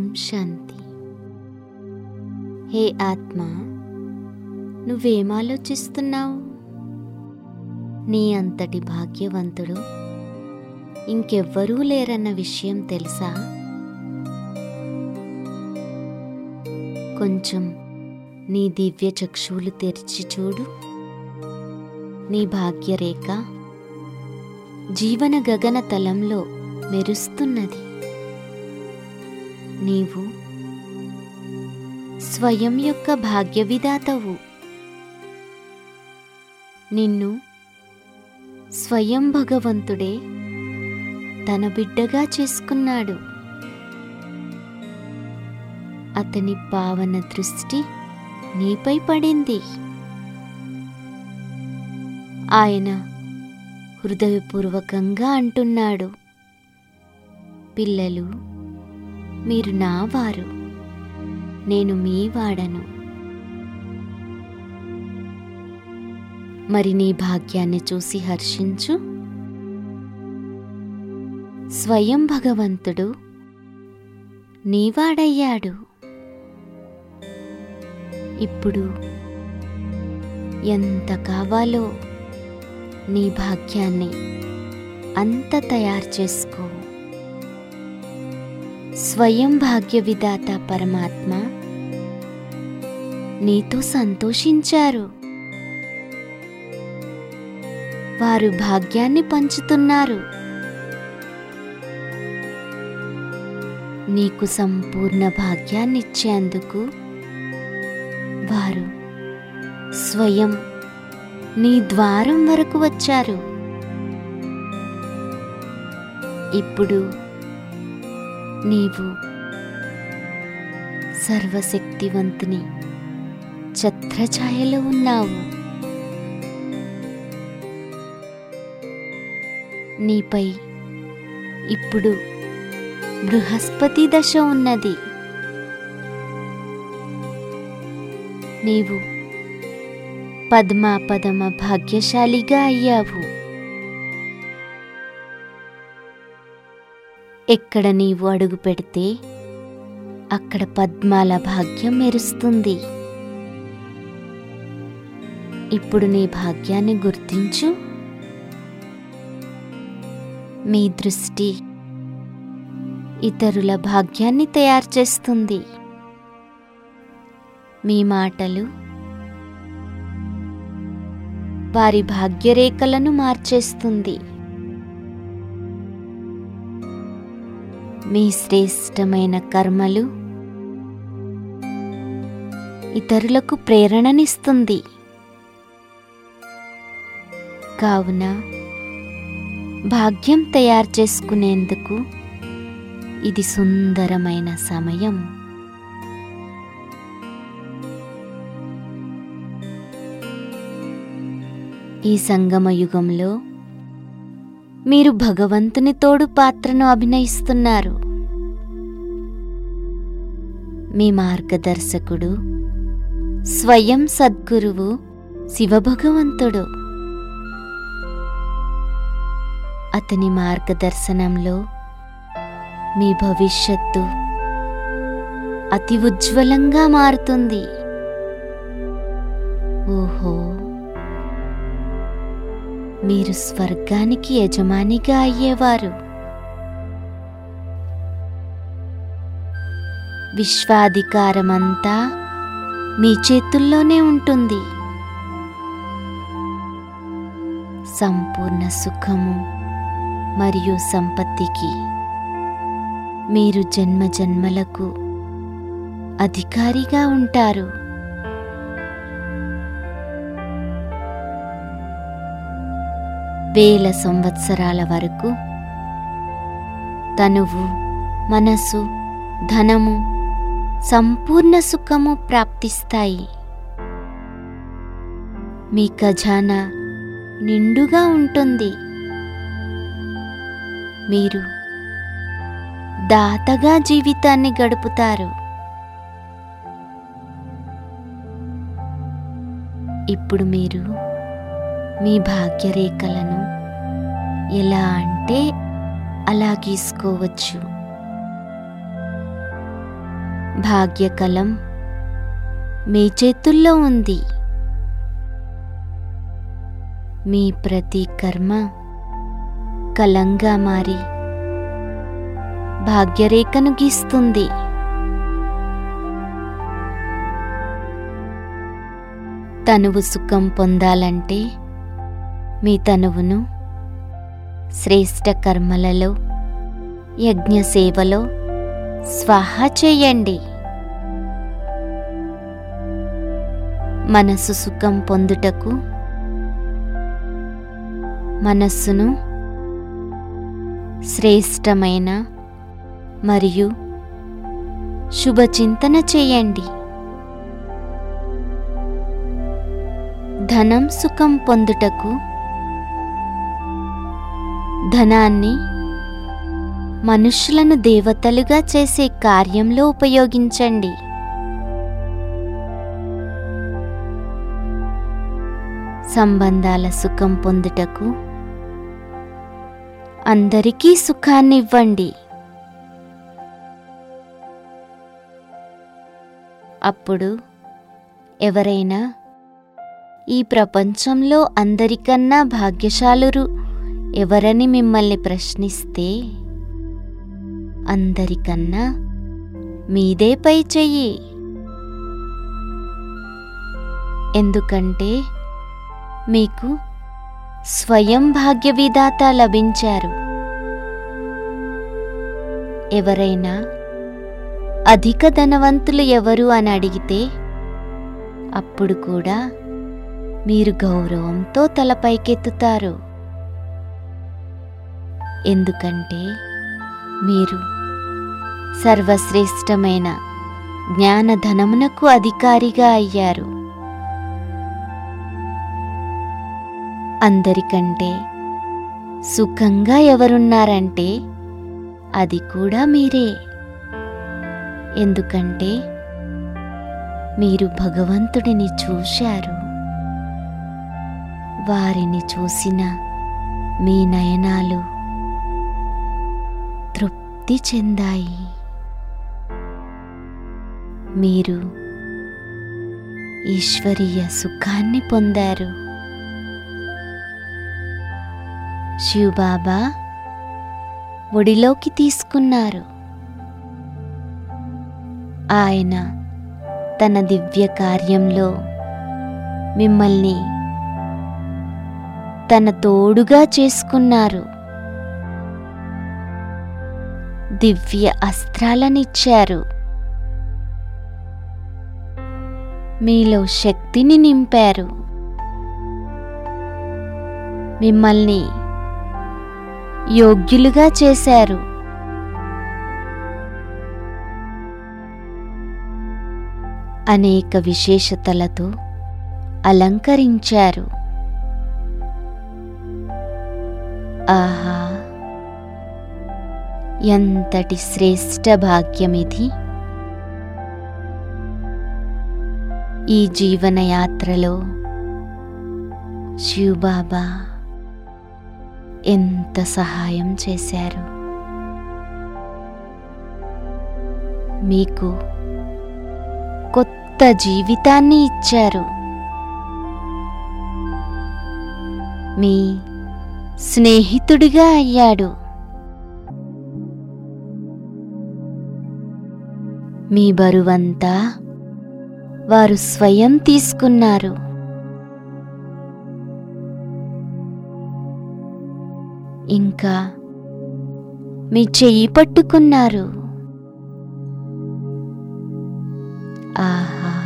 శాంతి హే ఆత్మ నువ్వేం ఆలోచిస్తున్నావు నీ అంతటి భాగ్యవంతుడు ఇంకెవ్వరూ లేరన్న విషయం తెలుసా కొంచెం నీ దివ్య చక్షువులు తెరిచి చూడు నీ భాగ్యరేఖ జీవన గగన తలంలో మెరుస్తున్నది నీవు స్వయం యొక్క భాగ్య విధాతవు నిన్ను స్వయం భగవంతుడే తన బిడ్డగా చేసుకున్నాడు అతని పావన దృష్టి నీపై పడింది ఆయన హృదయపూర్వకంగా అంటున్నాడు పిల్లలు మీరు నా వారు నేను మీ వాడను మరి నీ భాగ్యాన్ని చూసి హర్షించు స్వయం భగవంతుడు నీవాడయ్యాడు ఇప్పుడు ఎంత కావాలో నీ భాగ్యాన్ని అంత తయారు చేసుకో స్వయం భాగ్య విధాత పరమాత్మ నీతో సంతోషించారు వారు భాగ్యాన్ని పంచుతున్నారు నీకు సంపూర్ణ భాగ్యాన్నిచ్చేందుకు వారు స్వయం నీ ద్వారం వరకు వచ్చారు ఇప్పుడు నీవు సర్వశక్తివంతుని ఛత్రఛాయలో ఉన్నావు నీపై ఇప్పుడు బృహస్పతి దశ ఉన్నది నీవు పద్మాపదమ భాగ్యశాలిగా అయ్యావు ఎక్కడ నీవు అడుగు పెడితే అక్కడ పద్మాల భాగ్యం మెరుస్తుంది ఇప్పుడు నీ భాగ్యాన్ని గుర్తించు మీ దృష్టి ఇతరుల భాగ్యాన్ని తయారు చేస్తుంది మీ మాటలు వారి భాగ్యరేఖలను మార్చేస్తుంది మీ శ్రేష్టమైన కర్మలు ఇతరులకు ప్రేరణనిస్తుంది కావున భాగ్యం తయారు చేసుకునేందుకు ఇది సుందరమైన సమయం ఈ సంగమ యుగంలో మీరు భగవంతుని తోడు పాత్రను అభినయిస్తున్నారు మీ మార్గదర్శకుడు స్వయం సద్గురువు శివభగవంతుడు అతని మార్గదర్శనంలో మీ భవిష్యత్తు అతి ఉజ్వలంగా మారుతుంది ఓహో మీరు స్వర్గానికి యజమానిగా అయ్యేవారు విశ్వాధికారమంతా మీ చేతుల్లోనే ఉంటుంది సంపూర్ణ సుఖము మరియు సంపత్తికి మీరు జన్మ జన్మలకు అధికారిగా ఉంటారు వేల సంవత్సరాల వరకు తనువు మనసు ధనము సంపూర్ణ సుఖము ప్రాప్తిస్తాయి మీ ఖజానా నిండుగా ఉంటుంది మీరు దాతగా జీవితాన్ని గడుపుతారు ఇప్పుడు మీరు మీ భాగ్యరేఖలను ఎలా అంటే అలా గీసుకోవచ్చు భాగ్యకలం మీ చేతుల్లో ఉంది మీ ప్రతి కర్మ కలంగా మారి భాగ్యరేఖను గీస్తుంది తనువు సుఖం పొందాలంటే మీ తనువును శ్రేష్ట కర్మలలో యజ్ఞ సేవలో స్వాహ చేయండి మనసు సుఖం పొందుటకు మనస్సును శ్రేష్టమైన మరియు శుభచింతన చేయండి ధనం సుఖం పొందుటకు ధనాన్ని మనుష్యులను దేవతలుగా చేసే కార్యంలో ఉపయోగించండి సంబంధాల సుఖం పొందుటకు అందరికీ సుఖాన్నివ్వండి అప్పుడు ఎవరైనా ఈ ప్రపంచంలో అందరికన్నా భాగ్యశాలురు ఎవరని మిమ్మల్ని ప్రశ్నిస్తే అందరికన్నా మీదే పై చెయ్యి ఎందుకంటే మీకు స్వయం భాగ్య విధాత లభించారు ఎవరైనా అధిక ధనవంతులు ఎవరు అని అడిగితే అప్పుడు కూడా మీరు గౌరవంతో తల పైకెత్తుతారు ఎందుకంటే మీరు సర్వశ్రేష్టమైన జ్ఞానధనమునకు అధికారిగా అయ్యారు అందరికంటే సుఖంగా ఎవరున్నారంటే అది కూడా మీరే ఎందుకంటే మీరు భగవంతుడిని చూశారు వారిని చూసిన మీ నయనాలు తృప్తి చెందాయి మీరు ఈశ్వరీయ సుఖాన్ని పొందారు శివబాబా ఒడిలోకి తీసుకున్నారు ఆయన తన దివ్య కార్యంలో మిమ్మల్ని తన తోడుగా చేసుకున్నారు దివ్య అస్త్రాలనిచ్చారు మీలో శక్తిని నింపారు మిమ్మల్ని యోగ్యులుగా చేశారు అనేక విశేషతలతో అలంకరించారు ఆహా ఎంతటి శ్రేష్ట భాగ్యమిది ఈ జీవనయాత్రలో శివబాబా ఎంత సహాయం చేశారు మీకు కొత్త జీవితాన్ని ఇచ్చారు మీ స్నేహితుడిగా అయ్యాడు మీ బరువంతా వారు స్వయం తీసుకున్నారు ఇంకా మీ చెయ్యి పట్టుకున్నారు ఆహా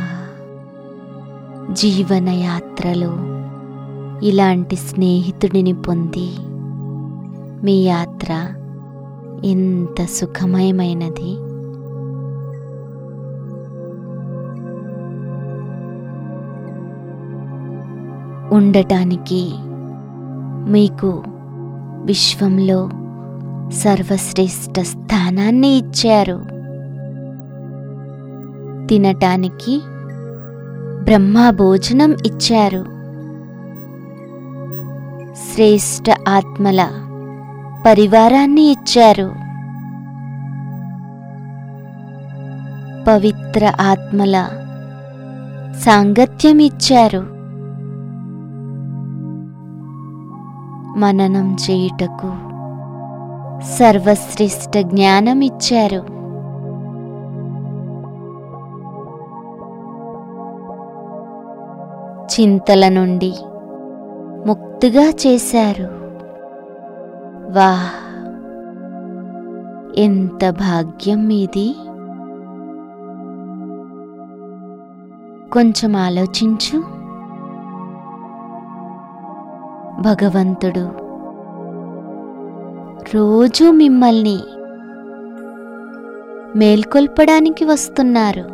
జీవనయాత్రలో ఇలాంటి స్నేహితుడిని పొంది మీ యాత్ర ఎంత సుఖమయమైనది ఉండటానికి మీకు విశ్వంలో సర్వశ్రేష్ఠ స్థానాన్ని ఇచ్చారు తినటానికి బ్రహ్మ భోజనం ఇచ్చారు శ్రేష్ఠ ఆత్మల పరివారాన్ని ఇచ్చారు పవిత్ర ఆత్మల సాంగత్యం ఇచ్చారు మననం చేయుటకు సర్వశ్రేష్ఠ జ్ఞానం ఇచ్చారు చింతల నుండి ముక్తిగా చేశారు వా ఎంత భాగ్యం మీది కొంచెం ఆలోచించు భగవంతుడు రోజూ మిమ్మల్ని మేల్కొల్పడానికి వస్తున్నారు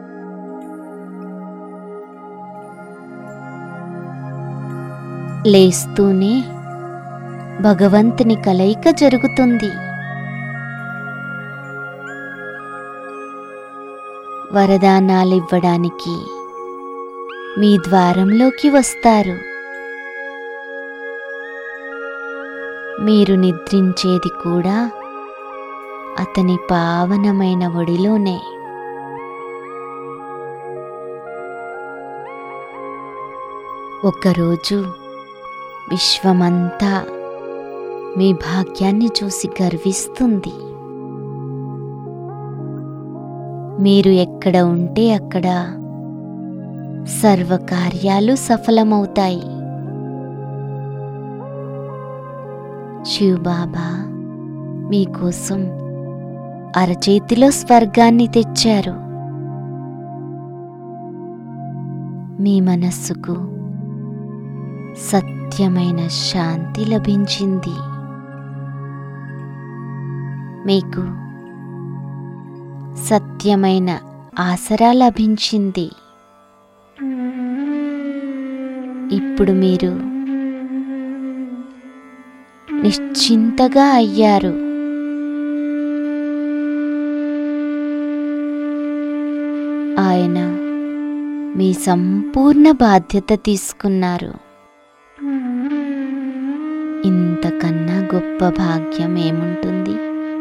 లేస్తూనే భగవంతుని కలయిక జరుగుతుంది వరదానాలివ్వడానికి మీ ద్వారంలోకి వస్తారు మీరు నిద్రించేది కూడా అతని పావనమైన ఒడిలోనే ఒకరోజు విశ్వమంతా మీ భాగ్యాన్ని చూసి గర్విస్తుంది మీరు ఎక్కడ ఉంటే అక్కడ సర్వకార్యాలు సఫలమవుతాయి శివబాబా మీకోసం అరచేతిలో స్వర్గాన్ని తెచ్చారు మీ మనస్సుకు సత్యమైన శాంతి లభించింది మీకు సత్యమైన ఆసరా లభించింది ఇప్పుడు మీరు నిశ్చింతగా అయ్యారు ఆయన మీ సంపూర్ణ బాధ్యత తీసుకున్నారు ఇంతకన్నా గొప్ప భాగ్యం ఏముంటుంది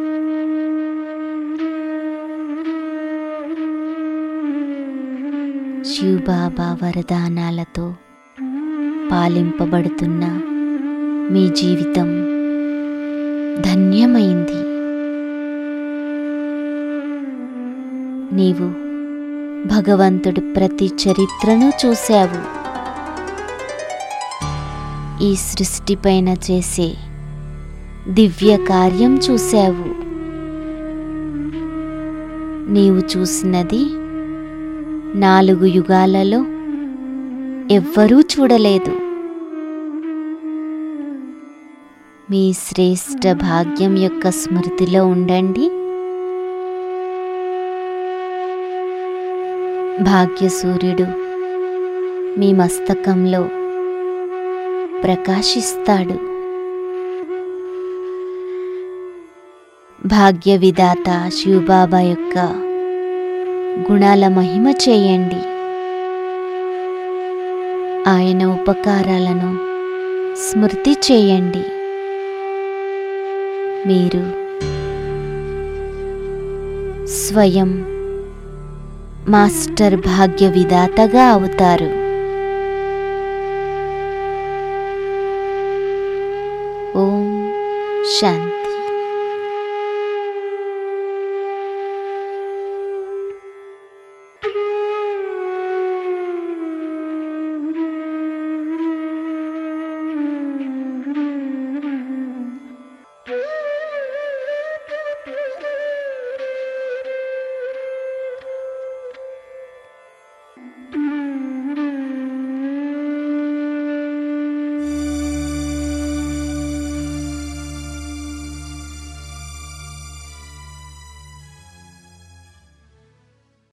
శివబాబా వరదానాలతో పాలింపబడుతున్న మీ జీవితం ధన్యమైంది నీవు భగవంతుడి ప్రతి చరిత్రను చూశావు ఈ సృష్టిపైన చేసే దివ్య కార్యం చూశావు నీవు చూసినది నాలుగు యుగాలలో ఎవ్వరూ చూడలేదు మీ శ్రేష్ఠ భాగ్యం యొక్క స్మృతిలో ఉండండి భాగ్యసూర్యుడు మీ మస్తకంలో ప్రకాశిస్తాడు భాగ్య విధాత శివబాబా యొక్క గుణాల మహిమ చేయండి ఆయన ఉపకారాలను స్మృతి చేయండి మీరు స్వయం మాస్టర్ భాగ్య విధాతగా అవుతారు ఓం శాంతి